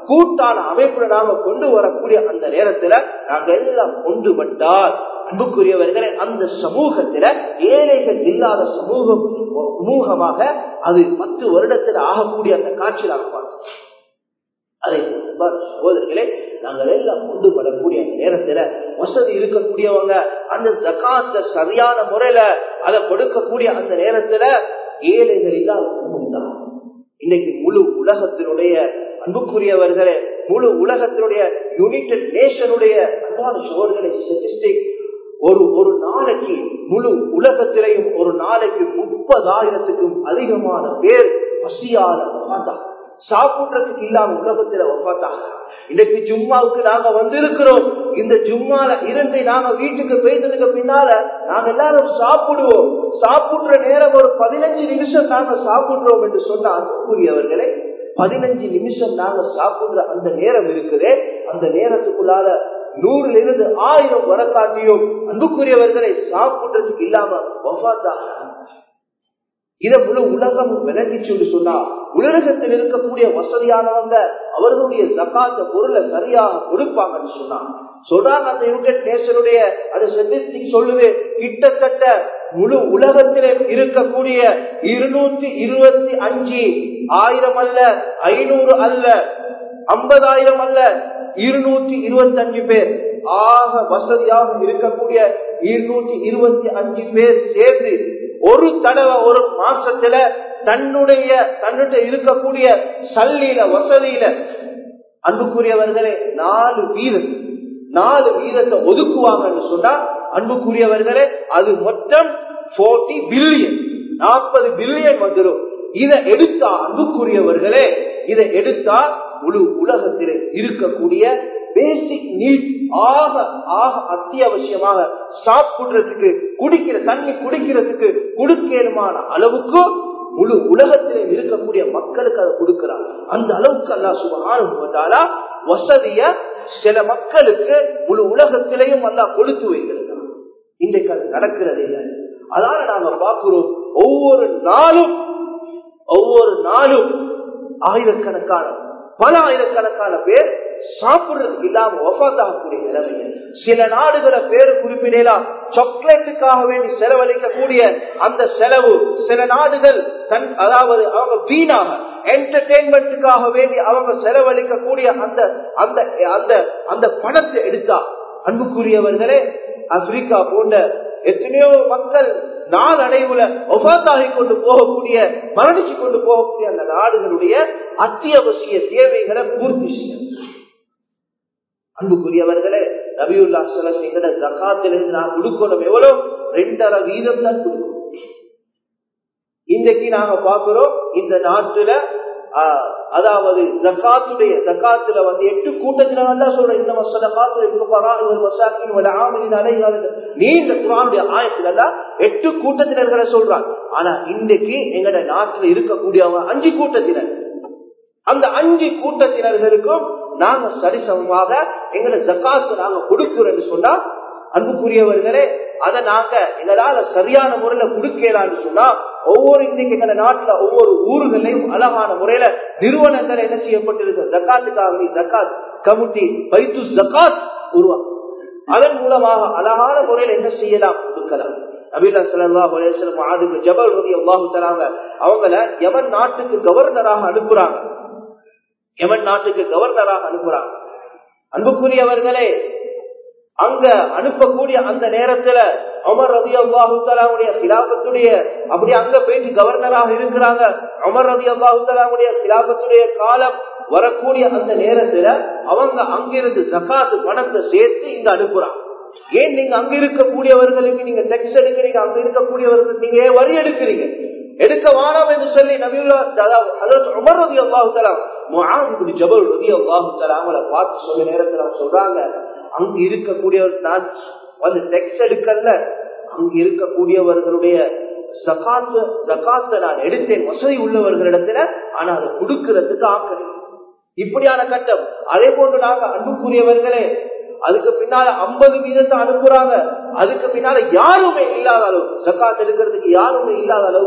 கூட்டான அமைப்புல நாங்க கொண்டு வரக்கூடிய அந்த நேரத்துல நாங்க எல்லாம் ஒன்றுபட்டால் அன்புக்குரியவர்களே அந்த சமூகத்தில ஏழைகள் இல்லாத சமூகம் சமூகமாக அது பத்து வருடத்தில் ஆகக்கூடிய அந்த காட்சி நாங்கள் பார்த்தோம் அதை சகோதரர்களே நாங்கள் எல்லாம் கொண்டு வரக்கூடிய அந்த நேரத்துல வசதி இருக்கக்கூடியவங்க அந்த ஜக்காத்த சரியான முறையில அதை கொடுக்கக்கூடிய அந்த நேரத்துல ஏழைகள் இல்லாத குடும்பம் இன்னைக்கு முழு உலகத்தினுடைய அன்புக்குரியவர்களே முழு உலகத்தினுடைய யுனைடெட் நேஷனுடைய அன்பான சோழர்களை ஸ்டெட்டிஸ்டிக் ஒரு ஒரு நாளைக்கு முழு உலகத்திலையும் ஒரு நாளைக்கு முப்பதாயிரத்துக்கும் அதிகமான பேர் பசியால வஃபாத்தாங்க சாப்பிடுறதுக்கு இல்லாம உலகத்துல வஃபாத்தாங்க இன்னைக்கு ஜும்மாவுக்கு நாங்க வந்திருக்கிறோம் இந்த ஜும்மால இருந்து நாங்க வீட்டுக்கு போய்த்ததுக்கு பின்னால நாங்க எல்லாரும் சாப்பிடுவோம் சாப்பிடுற நேரம் ஒரு பதினஞ்சு நிமிஷம் நாங்க சாப்பிடுறோம் என்று சொன்ன அன்புக்குரியவர்களே பதினஞ்சு நிமிஷம் நாங்க சாப்பிடுற அந்த நேரம் இருக்குதே அந்த நேரத்துக்குள்ளால நூறுல இருந்து ஆயிரம் வரக்காட்டியும் அன்புக்குரியவர்களை சாப்பிடுறதுக்கு இல்லாம வஃபாத்தாக இத முழு உலகம் விளங்கிச்சு சொன்னா உலகத்தில் இருக்கக்கூடிய வசதியானவங்க அவர்களுடைய ஜக்காத்த பொருளை சரியாக கொடுப்பாங்கன்னு சொன்னா சொல்றாங்க அந்த யுனைடெட் நேஷனுடைய அந்த ஸ்டெட்டிஸ்டிக் சொல்லுது கிட்டத்தட்ட முழு உலகத்திலே இருக்கக்கூடிய இருநூத்தி இருபத்தி அஞ்சு ஆயிரம் அல்ல ஐநூறு அல்ல ஐம்பதாயிரம் அல்ல இருநூற்றி இருபத்தி அஞ்சு பேர் ஆக வசதியாக இருக்கக்கூடிய இருநூற்றி இருபத்தி அஞ்சு பேர் சேர்ந்து ஒரு தடவை ஒரு மாசத்துல தன்னுடைய தன்னுடைய இருக்கக்கூடிய சல்லியில வசதியில அன்புக்குரியவர்களே நாலு வீதம் நாலு வீதத்தை ஒதுக்குவாங்கன்னு சொன்னா அன்புக்குரியவர்களே அது மொத்தம் போர்ட்டி பில்லியன் நாற்பது பில்லியன் வந்துடும் இதை எடுத்தா அன்புக்குரியவர்களே இதை எடுத்தா முழு உலகத்தில் இருக்கக்கூடிய பேசிக் நீட் ஆக ஆக அத்தியாவசியமாக சாப்பிடுறதுக்கு குடிக்கிற தண்ணி குடிக்கிறதுக்கு குடுக்கேனுமான அளவுக்கு முழு உலகத்திலே இருக்கக்கூடிய மக்களுக்கு அதை கொடுக்கிறார் அந்த அளவுக்கு அல்லா சுபகான வசதிய சில மக்களுக்கு முழு உலகத்திலையும் அல்லா கொடுத்து வைக்கிறார் இன்றைக்கு அது நடக்கிறது இல்லை அதனால நாங்க பார்க்கிறோம் ஒவ்வொரு நாளும் ஒவ்வொரு நாளும் ஆயிரக்கணக்கான பல ஆயிரக்கணக்கான பேர் சாப்பிடுறதுக்கு இல்லாம ஒஃபாத்தாகக்கூடிய நிலைமை சில நாடுகளை பேரு குறிப்பிடலாம் சாக்லேட்டுக்காக வேண்டி செலவழிக்கக்கூடிய அந்த செலவு சில நாடுகள் தன் அதாவது அவங்க வீணாக என்டர்டெயின்மெண்ட்டுக்காக வேண்டி அவங்க செலவழிக்கக்கூடிய அந்த அந்த அந்த அந்த பணத்தை எடுத்தா அன்புக்குரியவர்களே ஆப்பிரிக்கா போன்ற எத்தனையோ மக்கள் நாளடைவுல ஒபாத்தாகி கொண்டு போகக்கூடிய மரணிச்சு கொண்டு போகக்கூடிய அந்த நாடுகளுடைய அத்தியாவசிய தேவைகளை பூர்த்தி செய்யும் அன்புக்குரியவர்களே நபியுல்லா சலம் எங்கட ஜக்காத்திலிருந்து நான் கொடுக்கணும் எவ்வளவு ரெண்டரை வீதம் தான் கொடுக்கணும் இன்னைக்கு நாங்க பாக்குறோம் இந்த நாட்டுல அதாவது ஜக்காத்துடைய ஜக்காத்துல வந்து எட்டு கூட்டத்தில தான் சொல்றேன் இந்த மசதகாத்துல இருப்பா இவர் மசாக்கின் ஒரு ஆமலின் அலைகால நீண்ட குரானுடைய ஆயத்துல எல்லாம் எட்டு கூட்டத்தினர்களை சொல்றான் ஆனா இன்னைக்கு எங்கட நாட்டுல இருக்கக்கூடியவங்க அஞ்சு கூட்டத்தினர் அந்த அஞ்சு கூட்டத்தினர்களுக்கும் நாங்க சரிசமமாக எங்களை ஜக்காத்து நாங்க கொடுக்கிறோம்னு சொன்னா அன்புக்குரியவர்களே அதை நாங்க எங்களால சரியான முறையில கொடுக்கலான்னு சொன்னா ஒவ்வொரு இன்னைக்கு எங்க நாட்டுல ஒவ்வொரு ஊர்களையும் அழகான முறையில நிறுவனங்கள் என்ன செய்யப்பட்டிருக்கு ஜக்காத்துக்காக ஜக்காத் கமிட்டி பைத்து ஜக்காத் உருவாக்கும் அதன் மூலமாக அழகான முறையில் என்ன செய்யலாம் கொடுக்கலாம் நபீலா சல்லாஹ் அலேஸ்லம் ஆதுக்கு ஜபல் ரதி அல்லாஹு தராங்க அவங்கள எவன் நாட்டுக்கு கவர்னராக அனுப்புறாங்க எவன் நாட்டுக்கு கவர்னராக அனுப்புறாங்க அன்புக்குரியவர்களே அங்க அனுப்பக்கூடிய அந்த நேரத்துல அமர் ரதி அல்லாஹுத்தலாவுடைய சிலாபத்துடைய அப்படி அங்க போயிட்டு கவர்னராக இருக்கிறாங்க அமர் ரதி அல்லாஹுத்தலாவுடைய சிலாபத்துடைய காலம் வரக்கூடிய அந்த நேரத்துல அவங்க அங்கிருந்து ஜக்காத்து பணத்தை சேர்த்து இங்க அனுப்புறாங்க ஏன் நீங்க அங்க இருக்கக்கூடியவர்களுக்கு நீங்க டெக்ஸ் எடுக்கிறீங்க அங்க இருக்கக்கூடியவர்களுக்கு நீங்க ஏன் வரி எடுக்கிறீங்க எடுக்க வேணாம் என்று சொல்லி நபியுல்லா உமர் ரதி அல்லாஹு தலாம் முஹாதிபுடி ஜபல் ரதி அல்லாஹு தலா அவங்கள பார்த்து சொல்ல நேரத்துல அவங்க சொல்றாங்க அங்க இருக்கக்கூடியவர் நான் வந்து டெக்ஸ் எடுக்கல அங்க இருக்கக்கூடியவர்களுடைய ஜகாத்து ஜகாத்தை நான் எடுத்தேன் வசதி உள்ளவர்களிடத்துல ஆனா அதை கொடுக்கறதுக்கு ஆக்கல இப்படியான கட்டம் அதே போன்று நாங்க அன்புக்குரியவர்களே அதுக்கு பின்னால ஐம்பது வீதத்தை அனுப்புறாங்க அதுக்கு பின்னால யாருமே இல்லாத அளவுக்கு ஜக்காத் எடுக்கிறதுக்கு யாருமே இல்லாத அளவுக்கு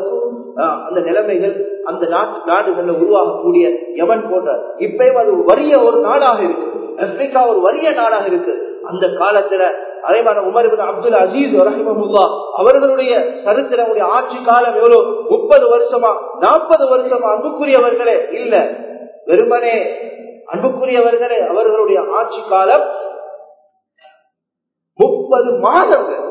ஆஹ், அந்த நிலைமைகள் அந்த நாட்டு நாடுகள்ல உருவாகக்கூடிய யமன் போன்ற இப்பயும் அது வறிய ஒரு நாடாக இருக்கு ஆப்பிரிக்கா ஒரு வறிய நாடாக இருக்கு அந்த காலத்துல அதே மாதிரி உமர் இப்னு அப்துல் அசீஸ் ரஹிமஹுல்லா அவர்களுடைய சரித்திரமுடைய ஆட்சி காலம் எவ்வளவு முப்பது வருஷமா நாற்பது வருஷமா அன்புக்குரியவர்களே இல்ல வெறுமனே அன்புக்குரியவர்களே அவர்களுடைய ஆட்சி காலம் முப்பது மாதங்கள்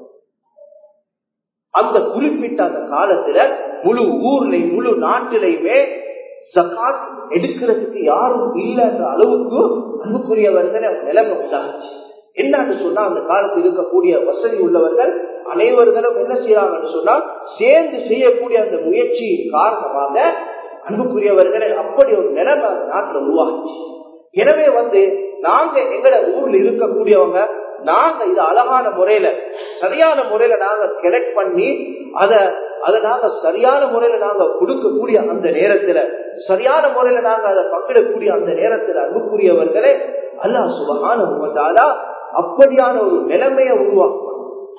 அந்த குறிப்பிட்ட அந்த காலத்துல முழு ஊர்லயும் முழு நாட்டிலையுமே ஜகாத் எடுக்கிறதுக்கு யாரும் இல்லைன்ற அளவுக்கு அன்புக்குரியவர்கள் நிலைமை உண்டாச்சு என்னன்னு சொன்னா அந்த காலத்தில் இருக்கக்கூடிய வசதி உள்ளவர்கள் அனைவர்களும் என்ன செய்யறாங்கன்னு சொன்னா சேர்ந்து செய்யக்கூடிய அந்த முயற்சியின் காரணமாக அன்புக்குரியவர்களை அப்படி ஒரு நிலைமை அந்த நாட்டுல உருவாச்சு எனவே வந்து நாங்க எங்கட ஊர்ல இருக்கக்கூடியவங்க நாங்க இது அழகான முறையில சரியான முறையில நாங்க செலக்ட் பண்ணி அத அதை நாங்க சரியான முறையில நாங்க கொடுக்கக்கூடிய அந்த நேரத்துல சரியான முறையில நாங்க அதை பங்கிடக்கூடிய அந்த நேரத்துல அன்புக்குரியவர்களே அல்லாஹ் சுபகான அப்படியான ஒரு நிலைமையை உருவாக்குவாங்க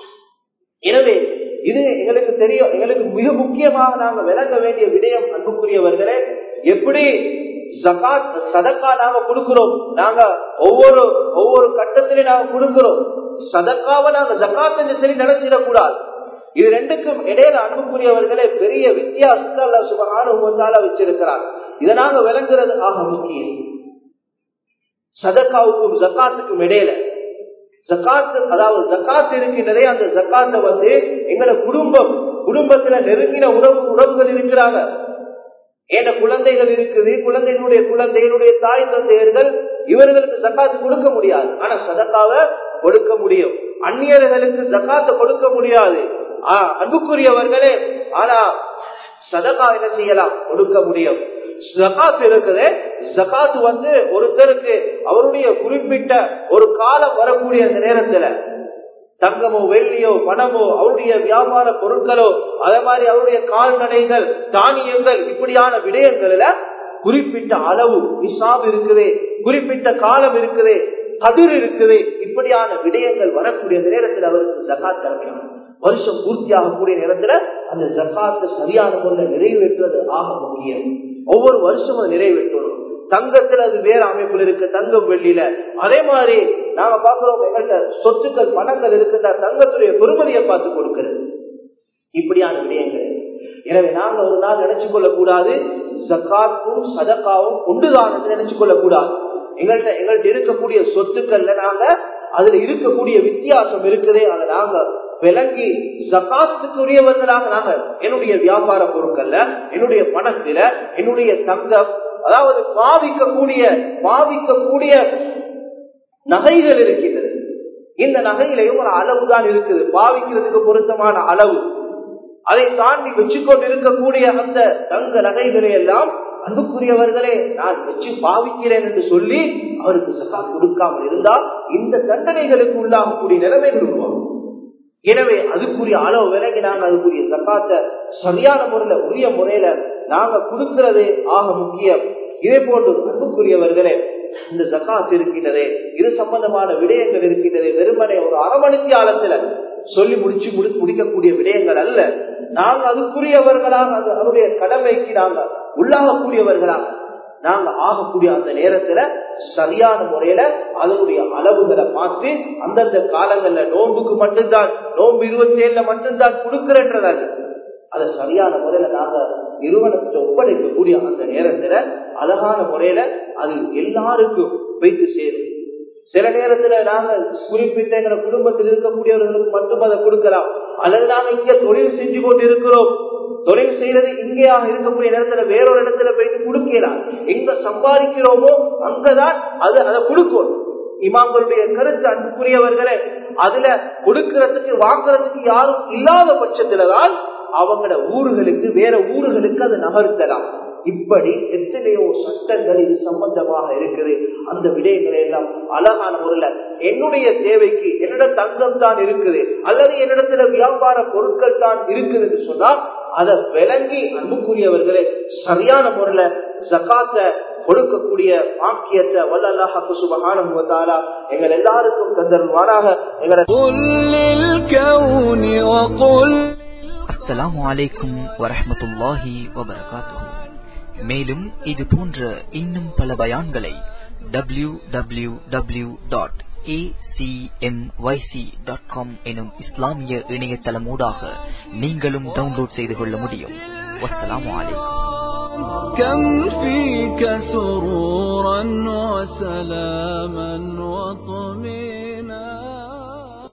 எனவே இது எங்களுக்கு தெரியும் எங்களுக்கு மிக முக்கியமாக நாங்க விளங்க வேண்டிய விடயம் அன்புக்குரியவர்களே எப்படி ஜகாத் சதக்கா நாங்க கொடுக்கிறோம் நாங்க ஒவ்வொரு ஒவ்வொரு கட்டத்திலையும் நாங்க கொடுக்கிறோம் சதக்காவை நாங்க ஜக்காத் என்று சரி நடத்திடக்கூடாது இது ரெண்டுக்கும் இடையில அன்புக்குரியவர்களே பெரிய வித்தியாசத்தை அல்ல சுபகான வச்சிருக்கிறார் இதை நாங்க விளங்குறது ஆக முக்கியம் சதக்காவுக்கும் ஜக்காத்துக்கும் இடையில ஜக்காத்து அதாவது ஜக்காத்து இருக்கின்றதே அந்த ஜக்காத்தை வந்து எங்களோட குடும்பம் குடும்பத்துல நெருங்கின உறவு உறவுகள் இருக்கிறாங்க ஏன குழந்தைகள் இருக்குது குழந்தைகளுடைய குழந்தைகளுடைய தாய் தந்தையர்கள் இவர்களுக்கு ஜக்காத்து கொடுக்க முடியாது ஆனா சதக்காவை கொடுக்க முடியும் அந்நியர்களுக்கு ஜக்காத்தை கொடுக்க முடியாது ஆஹ் அன்புக்குரியவர்களே ஆனா சதகா என்ன செய்யலாம் கொடுக்க முடியும் ஜகாத் இருக்குது ஜகாத் வந்து ஒருத்தருக்கு அவருடைய குறிப்பிட்ட ஒரு காலம் வரக்கூடிய அந்த நேரத்துல தங்கமோ வெள்ளியோ பணமோ அவருடைய வியாபார பொருட்களோ அதே மாதிரி அவருடைய கால்நடைகள் தானியங்கள் இப்படியான விடயங்கள்ல குறிப்பிட்ட அளவு நிசாப் இருக்குது குறிப்பிட்ட காலம் இருக்குது கதிர் இருக்குது இப்படியான விடயங்கள் வரக்கூடிய அந்த நேரத்தில் அவருக்கு ஜகாத் தரணும் வருஷம் பூர்த்தியாகக்கூடிய நேரத்துல அந்த ஜக்காத்தை சரியான முறையில் நிறைவேற்றுவது ஆக முடியும் ஒவ்வொரு வருஷமும் அதை நிறைவேற்றணும் தங்கத்துல அது வேற அமைப்புல இருக்கு தங்கம் வெள்ளியில அதே மாதிரி நாம பாக்குறோம் எங்கள்கிட்ட சொத்துக்கள் பணங்கள் இருக்குதா தங்கத்துடைய பெருமதியை பார்த்து கொடுக்கிறது இப்படியான விடயங்கள் எனவே நாங்க ஒரு நாள் நினைச்சு கொள்ள கூடாது ஜக்காத்தும் சதக்காவும் ஒன்றுதான் என்று நினைச்சு கொள்ள கூடாது எங்கள்கிட்ட எங்கள்கிட்ட இருக்கக்கூடிய சொத்துக்கள்ல நாங்க அதுல இருக்கக்கூடிய வித்தியாசம் இருக்குதே அதை நாங்க விளங்கி ஜக்காத்துக்குரியவர்களாக நாங்க என்னுடைய வியாபார பொருட்கள்ல என்னுடைய பணத்தில என்னுடைய தங்கம் அதாவது பாவிக்கக்கூடிய பாவிக்கக்கூடிய நகைகள் இருக்கின்றது இந்த நகையிலையும் ஒரு அளவு தான் இருக்குது பாவிக்கிறதுக்கு பொருத்தமான அளவு அதை தாண்டி வச்சுக்கொண்டு இருக்கக்கூடிய அந்த தங்க நகைகளை எல்லாம் அன்புக்குரியவர்களே நான் வச்சு பாவிக்கிறேன் என்று சொல்லி அவருக்கு சக்கா கொடுக்காமல் இருந்தால் இந்த தண்டனைகளுக்கு உள்ளாகக்கூடிய நிலைமைகள் உருவாகும் எனவே அதுக்குரிய அளவு விலகி நாங்க அதுக்குரிய சக்காத்தை சரியான முறையில உரிய முறையில நாங்க கொடுக்கிறது ஆக முக்கியம் இதே போன்று அன்புக்குரியவர்களே இந்த ஜக்காத் இருக்கின்றதே இது சம்பந்தமான விடயங்கள் இருக்கின்றதே வெறுமனே ஒரு அரமணிக்கு ஆழத்துல சொல்லி முடிச்சு முடி முடிக்கக்கூடிய விடயங்கள் அல்ல நாங்க அதுக்குரியவர்களாக அது அதனுடைய கடமைக்கு நாங்க உள்ளாகக்கூடியவர்களாக நாங்க ஆகக்கூடிய அந்த நேரத்துல சரியான முறையில அதனுடைய அளவுகளை பார்த்து அந்தந்த காலங்கள்ல நோன்புக்கு மட்டும்தான் நோன்பு இருபத்தி ஏழுல மட்டும்தான் கொடுக்கிறன்றதாங்க அதை சரியான முறையில நாங்க நிறுவனத்திட்ட ஒப்படைக்கக்கூடிய அந்த நேரத்துல அழகான முறையில அது எல்லாருக்கும் வைத்து சேரும் சில நேரத்துல நாங்க குறிப்பிட்ட எங்க குடும்பத்தில் இருக்கக்கூடியவர்களுக்கு மட்டும் அதை கொடுக்கலாம் அல்லது நாங்க இங்க தொழில் செஞ்சு கொண்டு இருக்கிறோம் தொழில் செய்யறது இங்கேயாக இருக்கக்கூடிய நேரத்துல வேறொரு இடத்துல போயிட்டு கொடுக்கலாம் எங்க சம்பாதிக்கிறோமோ அங்கதான் அது அதை கொடுக்கும் இமாம்களுடைய கருத்து அன்புக்குரியவர்களே அதுல கொடுக்கறதுக்கு வாங்குறதுக்கு யாரும் இல்லாத பட்சத்துலதான் அவங்களோட ஊர்களுக்கு வேற ஊர்களுக்கு அதை நகர்த்தலாம் இப்படி எத்தனையோ சட்டங்கள் இது சம்பந்தமாக இருக்குது அந்த விடயங்களை எல்லாம் அழகான முறையில என்னுடைய தேவைக்கு என்னோட தங்கம் தான் இருக்குது அல்லது என்னிடத்துல வியாபார பொருட்கள் தான் இருக்குது என்று சொன்னால் அதை விளங்கி அன்புக்குரியவர்களே சரியான முறையில ஜக்காத்த கொடுக்கக்கூடிய பாக்கியத்தை வல்லல்லாஹு சுபஹானஹு வ தஆலா எங்கள் எல்லாருக்கும் தந்தருவானாக எங்களை قل للكون وقل அஸ்ஸலாமு அலைக்கும் வரஹ்மத்துல்லாஹி வபரகாத்துஹு மேலும் இது போன்ற இன்னும் பல பயான்களை W W W dot acmyc.com எனும் இஸ்லாமிய இணையதளமூடாக நீங்களும் டவுன்லோட் செய்து கொள்ள முடியும் வஸ்ஸலாமு அலைக்கும் كم فيك سرورا وسلاما وطمئنا